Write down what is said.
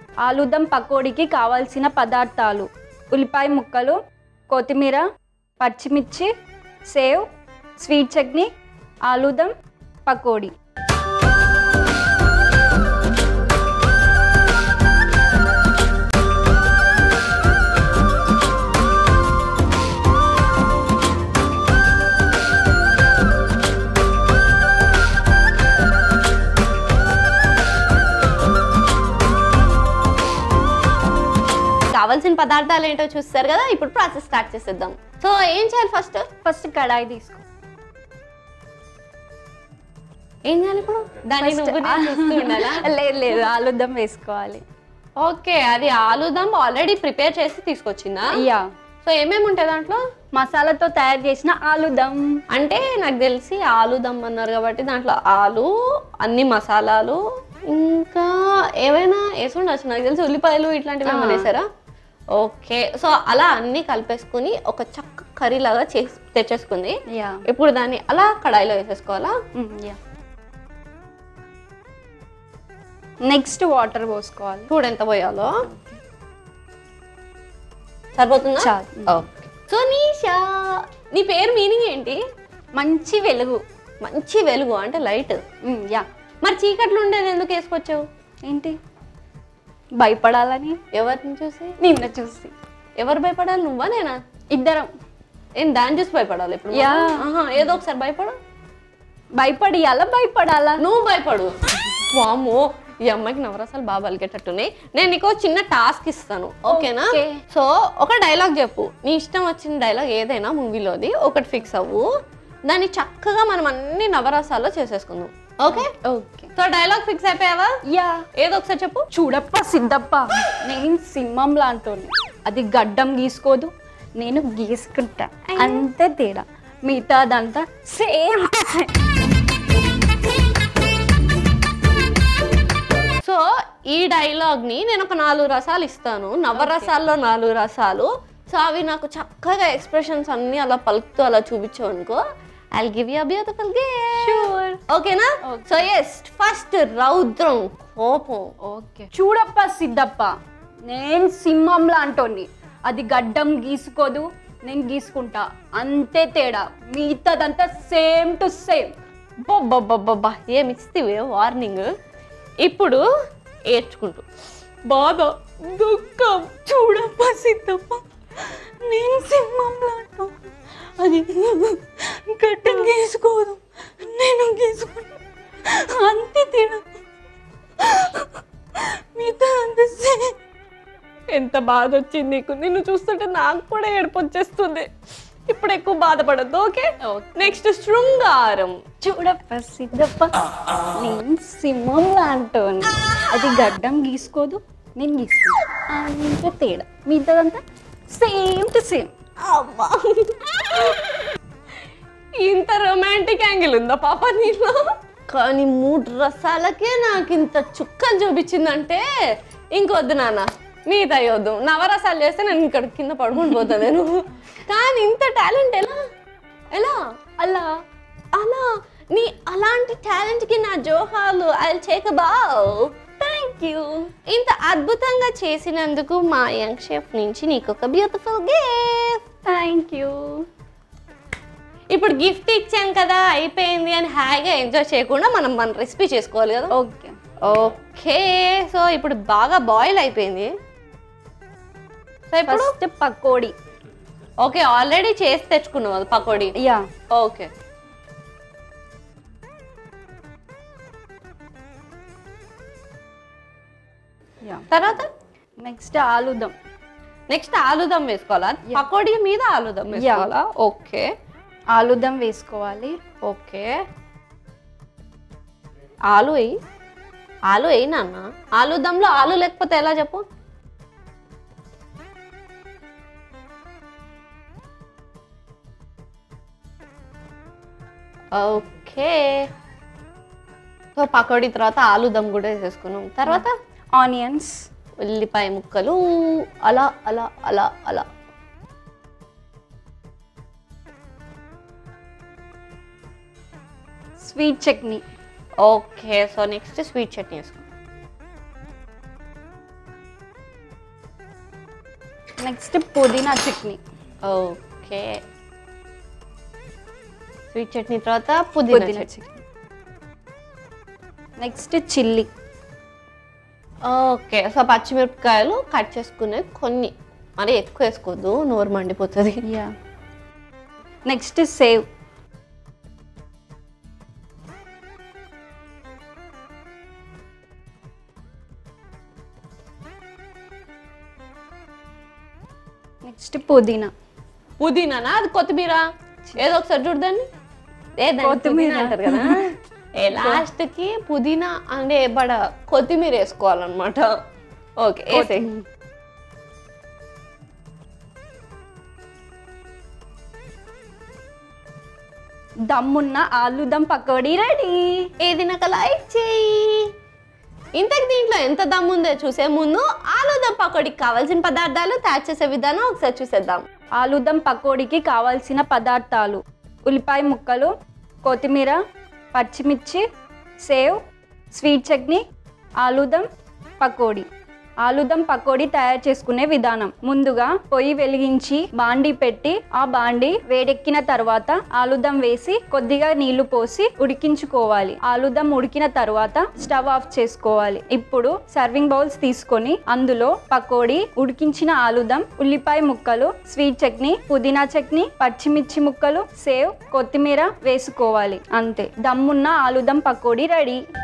ఆలుదం పకోడీకి కావాల్సిన పదార్థాలు ఉల్లిపాయ ముక్కలు కొత్తిమీర పచ్చిమిర్చి సేవ్ స్వీట్ చట్నీ ఆలుదం పకోడీ కావాల్సిన పదార్థాలు ఏంటో చూస్తారు కదా ఇప్పుడు ప్రాసెస్ స్టార్ట్ చేసేద్దాం సో ఏం చేయాలి ఫస్ట్ ఫస్ట్ కడాయి తీసుకో ఏం చేయాలి ఇప్పుడు దాన్ని First- నువ్వు నేను చూస్తూ ఉండాలా లేదు లేదు ఆలుదం వేసుకోవాలి ఓకే అది ఆలుదం ఆల్రెడీ ప్రిపేర్ చేసి తీసుకొచ్చిందా యా సో ఏమేమి ఉంటాయి దాంట్లో మసాలాతో తయారు చేసిన ఆలుదం అంటే నాకు తెలిసి ఆలు దమ్ అన్నారు కాబట్టి దాంట్లో ఆలు అన్ని మసాలాలు ఇంకా ఏవైనా వేసి ఉండొచ్చు నాకు తెలిసి ఉల్లిపాయలు ఇట్లాంటివి ఏమైనా వేసారా ఓకే సో అలా అన్ని కలిపేసుకుని ఒక చక్క కర్రీ లాగా చేసి తెచ్చేసుకుంది యా ఇప్పుడు దాన్ని అలా కడాయిలో వేసేసుకోవాలా యా నెక్స్ట్ వాటర్ పోసుకోవాలి చూడు ఎంత పోయాలో సరిపోతుందా చాలు. ఓకే సో నీషా నీ పేరు మీనింగ్ ఏంటి మంచి వెలుగు మంచి వెలుగు అంటే లైట్ మ్, యా మరి చీకట్లు ఉండేది ఎందుకు వేసుకొచ్చావు ఏంటి భయపడాలని ఎవరిని చూసి నిన్న చూసి ఎవరు భయపడాలి నువ్వా నేనా ఇద్దరం ఏం దాన్ని చూసి భయపడాలి ఇప్పుడు యా. ఆహా, ఏదో ఒకసారి భయపడు భయపడియాలా భయపడాలా నువ్వు భయపడు వామ్మో ఈ అమ్మాయికి నవరసాలు బాగా బలిగేటట్టున్నాయి నేను నీకు ఒక చిన్న టాస్క్ ఇస్తాను ఓకేనా ఓకే. సో ఒక డైలాగ్ చెప్పు నీ ఇష్టం వచ్చిన డైలాగ్ ఏదైనా మూవీలోది ఒకటి ఫిక్స్ అవ్వు దాన్ని చక్కగా మనం అన్ని నవరసాల్లో చేసేసుకుందాం okay okay so dialogue fix అయిపోయావా యా ఏదో ఒకసారి చెప్పు చూడప్ప సిద్ధప్ప నేను సింహం లాంటోని అది గడ్డం గీసుకోదు నేను గీసుకుంటా అంతే తేడా మిగతాదంతా సేమ్ సో ఈ డైలాగ్ ని నేను ఒక నాలుగు రసాలు ఇస్తాను నవరసాల్లో నాలుగు రసాలు సో అవి నాకు చక్కగా ఎక్స్ప్రెషన్స్ అన్ని అలా పలుకుతూ అలా చూపించావు అనుకో I give you beautiful Sure. ఓకేనా Okay. సో ఎస్ ఫస్ట్ రౌద్రం కోపం ఓకే చూడప్ప సిద్ధప్ప నేను సింహం లాంటోని అది గడ్డం గీసుకోదు నేను గీసుకుంటా అంతే తేడా మిగతాదంతా సేమ్ టు సేమ్ బొబ్బబ్బబ్బబ్బా ఏమి ఇస్తేవే వార్నింగ్ ఇప్పుడు ఏడ్చుకుంటూ బాధ దుఃఖం చూడప్ప సిద్ధప్ప నేను సింహం లాంటో అది గడ్డం గీసుకోదు నేను గీసుకుంటా అంతే తేడా మిగతా అంత సేమ్ ఎంత బాధ వచ్చింది నీకు నిన్ను చూస్తుంటే నాకు కూడా ఏడుపు వచ్చేస్తుంది ఇప్పుడు ఎక్కువ బాధపడద్దు ఓకే నెక్స్ట్ శృంగారం చూడప్ప సిద్ధప్ప నేను సింహం లాంటోని అది గడ్డం గీసుకోదు నేను గీసుకుంటా అంతే తేడా మిగతాదంతా సేమ్ టు సేమ్ అమ్మా ఇంత రొమాంటిక్ యాంగిల్ ఉందా పాప నీలో కానీ మూడు రసాలకే నాకు ఇంత చుక్కలు చూపించిందంటే ఇంకొద్దు నాన్న మిగతా వద్దు నవరసాలు చేస్తే నేను ఇక్కడ కింద పడుకుని పోతా నేను కానీ ఇంత టాలెంట్ ఎలా ఎలా అలా అలా నీ అలాంటి టాలెంట్ కి నా జోహాలు I take bow thank you ఇంత అద్భుతంగా చేసినందుకు మా యంగ్ షెఫ్ నుంచి నీకు ఒక బ్యూటిఫుల్ గిఫ్ట్ థ్యాంక్ యూ ఇప్పుడు గిఫ్ట్ ఇచ్చాం కదా అయిపోయింది అని హాయిగా ఎంజాయ్ చేయకుండా మనం మన రెసిపీ చేసుకోవాలి కదా ఓకే ఓకే సో ఇప్పుడు బాగా బాయిల్ అయిపోయింది సో ఇప్పుడు ఫస్ట్ పకోడీ ఓకే ఆల్రెడీ చేసి తెచ్చుకున్నావు అది పకోడీ యా ఓకే యా తర్వాత నెక్స్ట్ ఆలుదం నెక్స్ట్ ఆలుదం వేసుకోవాలా పకోడీ మీద ఆలుదం వేసుకోవాలా ఓకే ఆలుదం వేసుకోవాలి ఓకే ఆలు వేయి ఆలు వేయి నాన్న ఆలుదంలో ఆలు లేకపోతే ఎలా చెప్పు ఓకే సో పకోడీ తర్వాత ఆలుదం కూడా వేసేసుకున్నాం తర్వాత ఆనియన్స్ ఉల్లిపాయ ముక్కలు అలా అలా అలా అలా sweet chutney okay so next sweet chutney వేసుకో నెక్స్ట్ పుదీనా చట్నీ ఓకే స్వీట్ చట్నీ తర్వాత పుదీనా పుదీనా chutney chutney next chilli okay so పచ్చిమిరపకాయలు కట్ చేసుకునే కొన్ని మరి ఎక్కువ వేసుకోవద్దు నోరు మండిపోతుంది యా నెక్స్ట్ సేవ్ నెక్స్ట్ పుదీనా పుదీనానా అది కొత్తిమీర ఏదో ఒకసారి చూడదాన్ని ఏ దాన్ని కొత్తిమీర. పుదీనా అంటారు కదా ఏ లాస్ట్ కి పుదీనా అంటే బడ కొత్తిమీర వేసుకోవాలన్నమాట ఓకే వేసేయ్. దమ్మున్న ఆలు దమ్ పకోడీ రెడీ ఏది నాకు లైక్ చేయి ఇంతకు దీంట్లో ఎంత దమ్ ఉందో చూసే ముందు ఆలుదం పకోడీకి కావాల్సిన పదార్థాలు తయారు చేసే విధానం ఒకసారి చూసేద్దాం ఆలుదమ్ పకోడీకి కావాల్సిన పదార్థాలు ఉల్లిపాయ ముక్కలు కొత్తిమీర పచ్చిమిర్చి సేవ్ స్వీట్ చట్నీ ఆలుదమ్ పకోడీ ఆలుదమ్ పకోడీ తయారు చేసుకునే విధానం ముందుగా పొయ్యి వెలిగించి బాండి పెట్టి ఆ బాండి వేడెక్కిన తర్వాత ఆలుదం వేసి కొద్దిగా నీళ్లు పోసి ఉడికించుకోవాలి ఆలుదం ఉడికిన తర్వాత స్టవ్ ఆఫ్ చేసుకోవాలి ఇప్పుడు సర్వింగ్ బౌల్స్ తీసుకొని అందులో పకోడీ ఉడికించిన ఆలుదం ఉల్లిపాయ ముక్కలు స్వీట్ చట్నీ పుదీనా చట్నీ పచ్చిమిర్చి ముక్కలు సేవ్ కొత్తిమీర వేసుకోవాలి అంతే దమ్మున్న ఆలుదం పకోడీ రెడీ